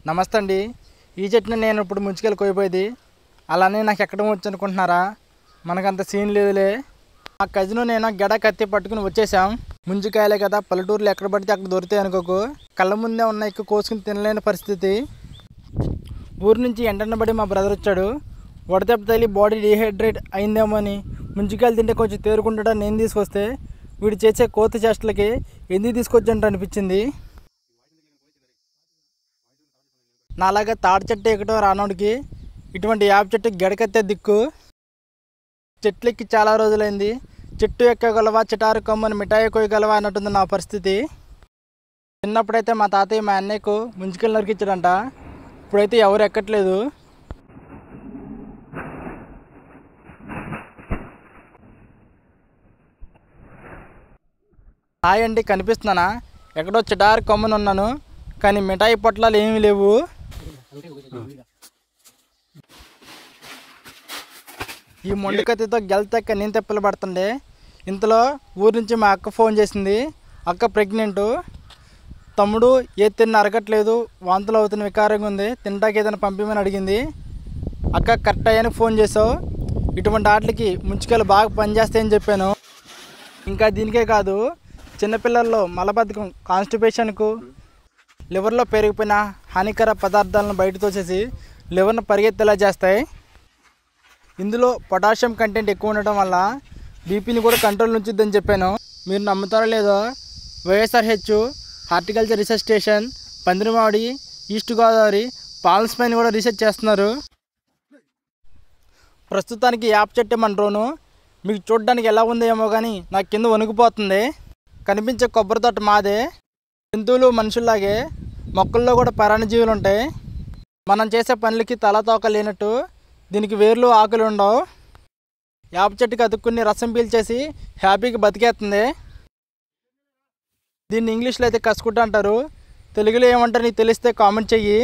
నమస్తే అండి ఈ చెట్టుని నేను ఇప్పుడు ముంచుకెళ్ళి కోయిపోయేది అలానే నాకు ఎక్కడం వచ్చు అనుకుంటున్నారా మనకంత సీన్ లేదులే మా కజిన్ నేను గెడ కత్తి పట్టుకుని వచ్చేసాం ముంజికాయలే కదా పల్లెటూరులో ఎక్కడ పడితే అక్కడ దొరుకుతాయి అనుకోకు కళ్ళ ముందే ఉన్న ఎక్కువ కోసుకుని తినలేని పరిస్థితి ఊరు నుంచి ఎండన పడి మా బ్రదర్ వచ్చాడు వడదెబ్బ తగిలి బాడీ డీహైడ్రేట్ అయిందేమో అని ముంజికాయలు తింటే కొంచెం తేరుకుంటాడని నేను తీసుకొస్తే వీడు చేసే కోత చేష్టలకి ఎందుకు తీసుకొచ్చాంట అనిపించింది నాలాగా తాడి చెట్టు ఎక్కడం రానోడికి ఇటువంటి యాప్ చెట్టు గడకెత్తే దిక్కు చెట్లెక్కి చాలా రోజులైంది చెట్టు ఎక్కగలవా చిటారు కొమ్మని మిఠాయి కోయగలవా అన్నట్టుంది నా పరిస్థితి చిన్నప్పుడైతే మా తాతయ్య మా అన్నయ్యకు ముంచుకెళ్ళి నరికిచ్చాడంట ఇప్పుడైతే ఎవరు ఎక్కట్లేదు హాయ్ అండి కనిపిస్తున్నానా ఎక్కడో చిటారు కొమ్మని ఉన్నాను కానీ మిఠాయి పొట్లాలు ఏమీ లేవు ఈ మొండి కత్తితో గెలతెక్క నేను తెప్పలు పడుతుండే ఇంతలో ఊరి నుంచి మా అక్క ఫోన్ చేసింది అక్క ప్రెగ్నెంట్ తమ్ముడు ఏ తిన్న అరగట్లేదు వాంతులు అవుతున్న వికారంగా ఉంది తింటాకి ఏదైనా పంపిమని అడిగింది అక్క కరెక్ట్ అయ్యానికి ఫోన్ చేసావు ఇటువంటి ఆటలకి ముంచుకెళ్ళి బాగా పనిచేస్తాయని చెప్పాను ఇంకా దీనికే కాదు చిన్నపిల్లల్లో మలబద్ధకం కాన్స్టిపేషన్కు లివర్లో పెరిగిపోయిన హానికర పదార్థాలను బయట తోసేసి లివర్ను పరిగెత్తేలా చేస్తాయి ఇందులో పొటాషియం కంటెంట్ ఎక్కువ ఉండటం వల్ల బీపీని కూడా కంట్రోల్ ఉంచుద్దని చెప్పాను మీరు నమ్ముతారో లేదో YSRH horticulture research station Pandirimamidi East Godavari పాల్స్ పైన కూడా రీసెర్చ్ చేస్తున్నారు ప్రస్తుతానికి యాప్ చెట్టు మన డ్రోను మీకు చూడడానికి ఎలా ఉందో ఏమో కానీ నాకు కింద వణుకుపోతుంది కనిపించే కొబ్బరి తోట మాదే జంతువులు మనుషుల్లాగే మొక్కల్లో కూడా పరాణజీవులు ఉంటాయి మనం చేసే పనులకి తల తోక లేనట్టు దీనికి వేర్లు ఆకులు ఉండవు యాప చెట్టుకి అతుక్కుని రసం పీల్చేసి హ్యాపీగా బతికేస్తుంది దీన్ని ఇంగ్లీష్లో అయితే కసుకుంటా అంటారు తెలుగులో ఏమంటారు నీకు తెలిస్తే కామెంట్ చెయ్యి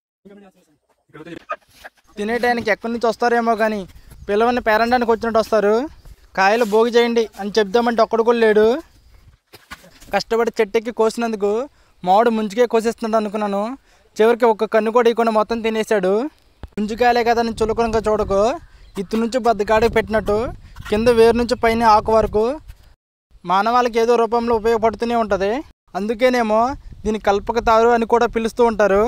తినే టైంకి ఎక్కడి నుంచి వస్తారేమో కానీ పిల్లవని పేరండానికి వచ్చినట్టు వస్తారు కాయలు భోగి చేయండి అని చెప్దామంటే ఒక్కడు కూడా లేడు కష్టపడి చెట్టెక్కి కోసినందుకు మామిడి ముంచుకే కోసేస్తున్నాడు అనుకున్నాను చివరికి ఒక్క కన్ను కూడా ఇవ్వకుండా మొత్తం తినేసాడు ముంచుకాయలే కదా అని చులకనగా చూడకు ఇత్తు నుంచి బద్దగాడికి పెట్టినట్టు కింద వేరు నుంచి పైన ఆకు వరకు మానవాళికి ఏదో రూపంలో ఉపయోగపడుతూనే ఉంటుంది అందుకేనేమో దీన్ని కల్పక తారు అని కూడా పిలుస్తూ ఉంటారు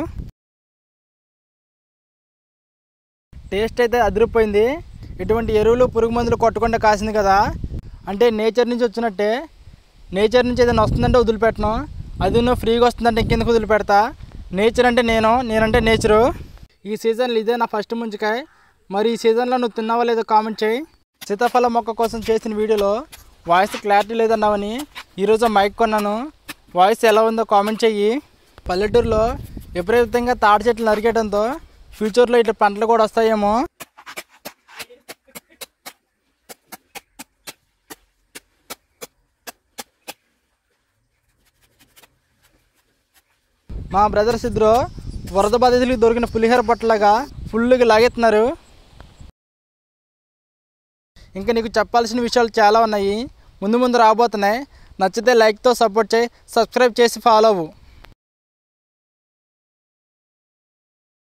టేస్ట్ అయితే అదిరిపోయింది ఇటువంటి ఎరువులు పురుగు మందులు కొట్టకుండా కాసింది కదా అంటే నేచర్ నుంచి వచ్చినట్టే నేచర్ నుంచి ఏదైనా వస్తుందంటే వదిలిపెట్టను అది నువ్వు ఫ్రీగా వస్తుందంటే ఇంకెందుకు వదిలిపెడతా నేచర్ అంటే నేను నేనంటే నేచరు ఈ సీజన్లో ఇదే నా ఫస్ట్ ముంచుకాయ మరి ఈ సీజన్లో నువ్వు తిన్నావా లేదో కామెంట్ చేయి సీతాఫల మొక్క కోసం చేసిన వీడియోలో వాయిస్ క్లారిటీ లేదన్నావని ఈరోజు మైక్ కొన్నాను వాయిస్ ఎలా ఉందో కామెంట్ చెయ్యి పల్లెటూరులో విపరీతంగా తాడి చెట్లు నరికేయడంతో ఫ్యూచర్లో ఇట్లా పంటలు కూడా వస్తాయేమో మా బ్రదర్స్ ఇద్దరు వరద బాధితులకు దొరికిన పులిహోర పొట్టలాగా ఫుల్గా లాగెత్తున్నారు ఇంకా నీకు చెప్పాల్సిన విషయాలు చాలా ఉన్నాయి ముందు ముందు రాబోతున్నాయి నచ్చితే లైక్తో సపోర్ట్ చేయి సబ్స్క్రైబ్ చేసి ఫాలో అవ్వు